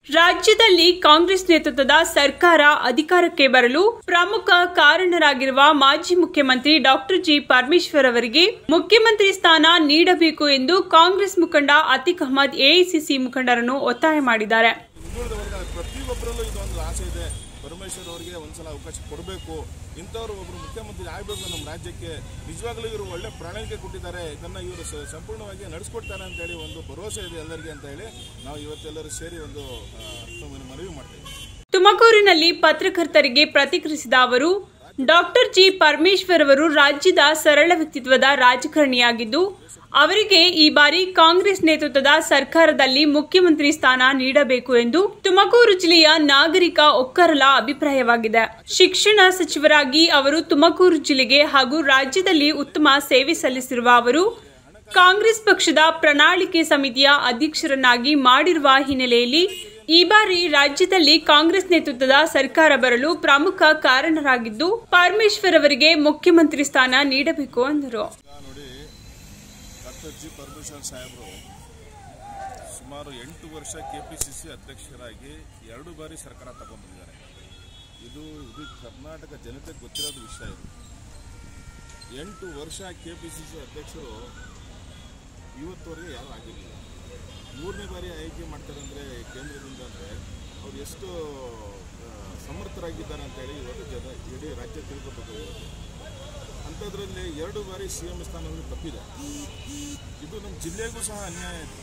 ರಾಜ್ಯದಲ್ಲಿ ಕಾಂಗ್ರೆಸ್ ನೇತೃತ್ವದ ಸರ್ಕಾರ ಅಧಿಕಾರಕ್ಕೆ ಬರಲು ಪ್ರಮುಖ ಕಾರಣರಾಗಿರುವ ಮಾಜಿ ಮುಖ್ಯಮಂತ್ರಿ ಡಾಕ್ಟರ್ ಜಿ ಪರಮೇಶ್ವರ್ ಅವರಿಗೆ ಮುಖ್ಯಮಂತ್ರಿ ಸ್ಥಾನ ನೀಡಬೇಕು ಎಂದು ಕಾಂಗ್ರೆಸ್ ಮುಖಂಡ ಅತಿಕ್ ಅಹಮದ್ ಎಐಸಿಸಿ ಮುಖಂಡರನ್ನು ಒತ್ತಾಯ ಮಾಡಿದ್ದಾರೆ ಹಿಂದುಳಿದ ವರ್ಗ ಪ್ರತಿಯೊಬ್ಬರಲ್ಲೂ ಇದೊಂದು ಆಸೆ ಇದೆ ಪರಮೇಶ್ವರ್ ಅವರಿಗೆ ಒಂದ್ಸಲ ಅವಕಾಶ ಕೊಡಬೇಕು ಇಂಥವ್ರು ಒಬ್ಬರು ಮುಖ್ಯಮಂತ್ರಿ ಆಗಬೇಕು ನಮ್ಮ ರಾಜ್ಯಕ್ಕೆ ನಿಜವಾಗ್ಲೂ ಇವರು ಒಳ್ಳೆ ಪ್ರಣಾಳಿಕೆ ಕೊಟ್ಟಿದ್ದಾರೆ ಇದನ್ನ ಇವರು ಸ- ಸಂಪೂರ್ಣವಾಗಿ ನಡೆಸ್ಕೊಡ್ತಾರೆ ಅಂತ ಹೇಳಿ ಒಂದು ಭರವಸೆ ಇದೆ ಎಲ್ಲರಿಗೆ ಅಂತ ಹೇಳಿ ನಾವು ಇವತ್ತೆಲ್ಲರೂ ಸೇರಿ ಒಂದು ಆ, ಮನವಿ ಮಾಡ್ತಾ ಇದ್ದೀವಿ ತುಮಕೂರಿನಲ್ಲಿ ಪತ್ರಕರ್ತರಿಗೆ ಪ್ರತಿಕ್ರಿಯಿಸಿದ ಅವರು ಡಾಕ್ಟರ್ ಜಿ ಪರಮೇಶ್ವರ್ ಅವರು ರಾಜ್ಯದ ಸರಳ ವ್ಯಕ್ತಿತ್ವದ ರಾಜಕಾರಣಿಯಾಗಿದ್ದು ಅವರಿಗೆ ಈ ಬಾರಿ ಕಾಂಗ್ರೆಸ್ ನೇತೃತ್ವದ ಸರ್ಕಾರದಲ್ಲಿ ಮುಖ್ಯಮಂತ್ರಿ ಸ್ಥಾನ ನೀಡಬೇಕು ಎಂದು ತುಮಕೂರು ಜಿಲ್ಲೆಯ ನಾಗರಿಕ ಒಕ್ಕರಲ ಅಭಿಪ್ರಾಯವಾಗಿದೆ ಶಿಕ್ಷಣ ಸಚಿವರಾಗಿ ಅವರು ತುಮಕೂರು ಜಿಲ್ಲೆಗೆ ಹಾಗೂ ರಾಜ್ಯದಲ್ಲಿ ಉತ್ತಮ ಸೇವೆ ಸಲ್ಲಿಸಿರುವ ಅವರು ಕಾಂಗ್ರೆಸ್ ಪಕ್ಷದ ಪ್ರಣಾಳಿಕೆ ಸಮಿತಿಯ ಅಧ್ಯಕ್ಷರನ್ನಾಗಿ ಮಾಡಿರುವ ಹಿನ್ನೆಲೆಯಲ್ಲಿ ಈ ಬಾರಿ ರಾಜ್ಯದಲ್ಲಿ ಕಾಂಗ್ರೆಸ್ ನೇತೃತ್ವದ ಸರ್ಕಾರ ಬರಲು ಪ್ರಮುಖ ಕಾರಣರಾಗಿದ್ದು ಪರಮೇಶ್ವರ್ ಅವರಿಗೆ ಮುಖ್ಯಮಂತ್ರಿ ಸ್ಥಾನ ನೀಡಬೇಕು ಎಂದರು ಈಗ ನೋಡಿ ಡಾಕ್ಟರ್ ಜಿ ಪರಮೇಶ್ವರ್ ಸಾಹೇಬರು ಸುಮಾರು ಎಂಟು ವರ್ಷ ಕೆ ಪಿ ಸಿ ಸಿ ಅಧ್ಯಕ್ಷರಾಗಿ ಎರಡು ಬಾರಿ ಸರ್ಕಾರ ತಗೊಂಡ್ಬಂದಿದ್ದಾರೆ ಇದು ಇದು ಕರ್ನಾಟಕ ಜನತೆಗೆ ಗೊತ್ತಿರೋದು ವಿಷಯ ಇದು ಎಂಟು ವರ್ಷ ಕೆ ಪಿ ಸಿ ಸಿ ಅಧ್ಯಕ್ಷರು ಇವತ್ತವರೆಗೆ ಯಾರು ಆಗಿರಲಿಲ್ಲ ಮೂರನೇ ಬಾರಿ ಆಯ್ಕೆ ಮಾಡ್ತಾರೆ ಅಂದರೆ ಕೇಂದ್ರದಿಂದ ಅಂದರೆ ಅವ್ರು ಎಷ್ಟು ಆ, ಸಮರ್ಥರಾಗಿದ್ದಾರೆ ಅಂತೇಳಿ ಇವತ್ತು ಜನ ಇಡೀ ರಾಜ್ಯ ತಿಳ್ಕೊಬೇಕು ಇವತ್ತು ಅಂಥದ್ರಲ್ಲಿ ಎರಡು ಬಾರಿ ಸಿ ಎಂ ಸ್ಥಾನವನ್ನು ತಪ್ಪಿದೆ ಇದು ನಮ್ಮ ಜಿಲ್ಲೆಗೂ ಸಹ ಅನ್ಯಾಯ ಇದೆ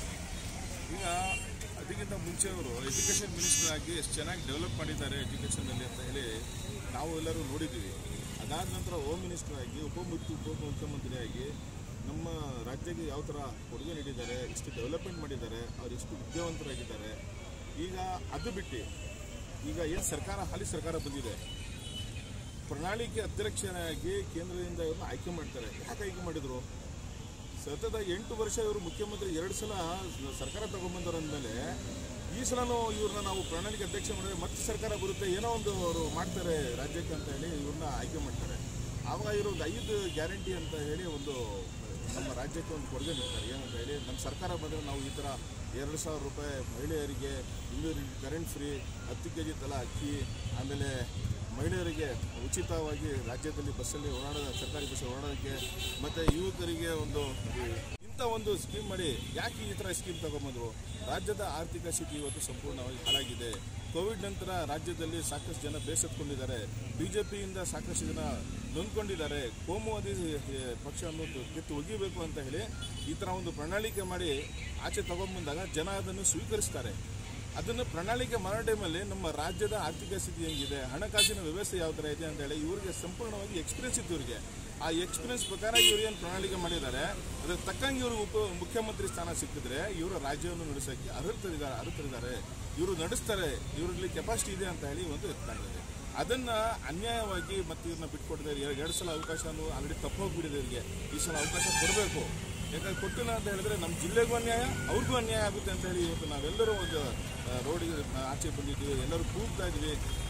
ಈಗ ಅದಕ್ಕಿಂತ ಮುಂಚೆ ಅವರು ಎಜುಕೇಷನ್ ಮಿನಿಸ್ಟರ್ ಆಗಿ ಎಷ್ಟು ಚೆನ್ನಾಗಿ ಡೆವಲಪ್ ಮಾಡಿದ್ದಾರೆ ಎಜುಕೇಷನಲ್ಲಿ ಅಂತ ಹೇಳಿ ನಾವು ಎಲ್ಲರೂ ನೋಡಿದ್ದೀವಿ ಅದಾದ ನಂತರ ಹೋಮ್ ಮಿನಿಸ್ಟರ್ ಆಗಿ ಉಪಮುಖ್ಯ ಉಪ ಮುಖ್ಯಮಂತ್ರಿಯಾಗಿ ನಮ್ಮ ರಾಜ್ಯಕ್ಕೆ ಯಾವ ಥರ ಕೊಡುಗೆ ನೀಡಿದ್ದಾರೆ ಎಷ್ಟು ಡೆವಲಪ್ಮೆಂಟ್ ಮಾಡಿದ್ದಾರೆ ಅವ್ರು ಎಷ್ಟು ವಿದ್ಯಾವಂತರಾಗಿದ್ದಾರೆ ಈಗ ಅದು ಬಿಟ್ಟು ಈಗ ಏನು ಸರ್ಕಾರ ಹಾಲಿ ಸರ್ಕಾರ ಬಂದಿದೆ ಪ್ರಣಾಳಿಕೆ ಅಧ್ಯಕ್ಷನಾಗಿ ಕೇಂದ್ರದಿಂದ ಇವ್ರನ್ನ ಆಯ್ಕೆ ಮಾಡ್ತಾರೆ ಯಾಕೆ ಆಯ್ಕೆ ಮಾಡಿದ್ರು ಸತತ ಎಂಟು ವರ್ಷ ಇವರು ಮುಖ್ಯಮಂತ್ರಿ ಎರಡು ಸಲ ಸರ್ಕಾರ ತಗೊಂಡ್ಬಂದವ್ರು ಅಂದಮೇಲೆ ಈ ಸಲನೂ ಇವ್ರನ್ನ ನಾವು ಪ್ರಣಾಳಿಕೆ ಅಧ್ಯಕ್ಷ ಮಾಡಿದ್ರೆ ಮತ್ತೆ ಸರ್ಕಾರ ಬರುತ್ತೆ ಏನೋ ಒಂದು ಅವರು ಮಾಡ್ತಾರೆ ರಾಜ್ಯಕ್ಕೆ ಅಂತ ಹೇಳಿ ಇವ್ರನ್ನ ಆಯ್ಕೆ ಮಾಡ್ತಾರೆ ಆವಾಗ ಇವರು ಒಂದು ಐದು ಗ್ಯಾರಂಟಿ ಅಂತ ಹೇಳಿ ಒಂದು ನಮ್ಮ ರಾಜ್ಯಕ್ಕೆ ಒಂದು ಕೊಡುಗೆ ನೀಡ್ತಾರೆ ಏನಂತ ಹೇಳಿ ನಮ್ಮ ಸರ್ಕಾರ ಬಂದರೆ ನಾವು ಈ ಥರ ಎರಡು ಸಾವಿರ ರೂಪಾಯಿ ಮಹಿಳೆಯರಿಗೆ ಇನ್ನೂರು ಕರೆಂಟ್ ಫ್ರೀ ಹತ್ತು ಕೆ ಜಿ ತಲ ಅಕ್ಕಿ ಆಮೇಲೆ ಮಹಿಳೆಯರಿಗೆ ಉಚಿತವಾಗಿ ರಾಜ್ಯದಲ್ಲಿ ಬಸ್ಸಲ್ಲಿ ಓಡಾಡೋ ಸರ್ಕಾರಿ ಬಸ್ ಓಡಾಡೋಕ್ಕೆ ಮತ್ತು ಯುವಕರಿಗೆ ಒಂದು ಇಂಥ ಒಂದು ಸ್ಕೀಮ್ ಮಾಡಿ ಯಾಕೆ ಈ ಥರ ಸ್ಕೀಮ್ ತಗೊಂಬಂದ್ರು ರಾಜ್ಯದ ಆರ್ಥಿಕ ಸ್ಥಿತಿ ಇವತ್ತು ಸಂಪೂರ್ಣವಾಗಿ ಹಾಳಾಗಿದೆ ಕೋವಿಡ್ ನಂತರ ರಾಜ್ಯದಲ್ಲಿ ಸಾಕಷ್ಟು ಜನ ಬೇಸತ್ಕೊಂಡಿದ್ದಾರೆ ಬಿಜೆಪಿಯಿಂದ ಸಾಕಷ್ಟು ಜನ ನೊಂದ್ಕೊಂಡಿದ್ದಾರೆ ಕೋಮುವಾದಿ ಎ, ಪಕ್ಷವನ್ನು ಕಿತ್ತು ಒಗಿಬೇಕು ಅಂತ ಹೇಳಿ ಈ ಥರ ಒಂದು ಪ್ರಣಾಳಿಕೆ ಮಾಡಿ ಆಚೆ ತಗೊಂಡ್ಬಂದಾಗ ಜನ ಅದನ್ನು ಸ್ವೀಕರಿಸ್ತಾರೆ ಅದನ್ನು ಪ್ರಣಾಳಿಕೆ ಮಾಡೋ ಟೈಮಲ್ಲಿ ನಮ್ಮ ರಾಜ್ಯದ ಆರ್ಥಿಕ ಸ್ಥಿತಿ ಹೆಂಗಿದೆ ಹಣಕಾಸಿನ ವ್ಯವಸ್ಥೆ ಯಾವ ಥರ ಇದೆ ಅಂತ ಹೇಳಿ ಇವರಿಗೆ ಸಂಪೂರ್ಣವಾಗಿ ಎಕ್ಸ್ಪೀರಿಯನ್ಸ್ ಇತ್ತು ಇವರಿಗೆ ಆ ಎಕ್ಸ್ಪೀರಿಯನ್ಸ್ ಪ್ರಕಾರ ಇವ್ರು ಏನು ಪ್ರಣಾಳಿಕೆ ಮಾಡಿದ್ದಾರೆ ಅದಕ್ಕೆ ತಕ್ಕಂಗೆ ಇವರು ಉಪ ಮುಖ್ಯಮಂತ್ರಿ ಸ್ಥಾನ ಸಿಕ್ಕಿದ್ರೆ ಇವರು ರಾಜ್ಯವನ್ನು ನಡೆಸೋಕ್ಕೆ ಅರ್ಹರಿದ್ದಾರೆ ಅರ್ಹರಿದ್ದಾರೆ ಇವರು ನಡೆಸ್ತಾರೆ ಇವರಲ್ಲಿ ಕೆಪಾಸಿಟಿ ಇದೆ ಅಂತ ಹೇಳಿ ಒಂದು ಎತ್ಕೊಂಡಿದೆ ಅದನ್ನ ಅನ್ಯಾಯವಾಗಿ ಮತ್ತೆ ಇವ್ರನ್ನ ಬಿಟ್ಕೊಟ್ಟಿದ್ದಾರೆ ಎರಡು ಎರಡು ಸಲ ಅವಕಾಶನೂ ಆಲ್ರೆಡಿ ತಪ್ಪು ಹೋಗ್ಬಿಟ್ಟಿದೆ ಇವರಿಗೆ ಈ ಸಲ ಅವಕಾಶ ಕೊಡಬೇಕು ಯಾಕಂದ್ರೆ ಕೊಟ್ಟಿಲ್ಲ ಅಂತ ಹೇಳಿದ್ರೆ ನಮ್ಮ ಜಿಲ್ಲೆಗೂ ಅನ್ಯಾಯ ಅವ್ರಿಗೂ ಅನ್ಯಾಯ ಆಗುತ್ತೆ ಅಂತ ಹೇಳಿ ಇವತ್ತು ನಾವೆಲ್ಲರೂ ಒಂದು ರೋಡಿಗೆ ಆಚೆ ಬಂದಿದ್ದೀವಿ ಎಲ್ಲರೂ ಕೂಗ್ತಾ ಇದ್ವಿ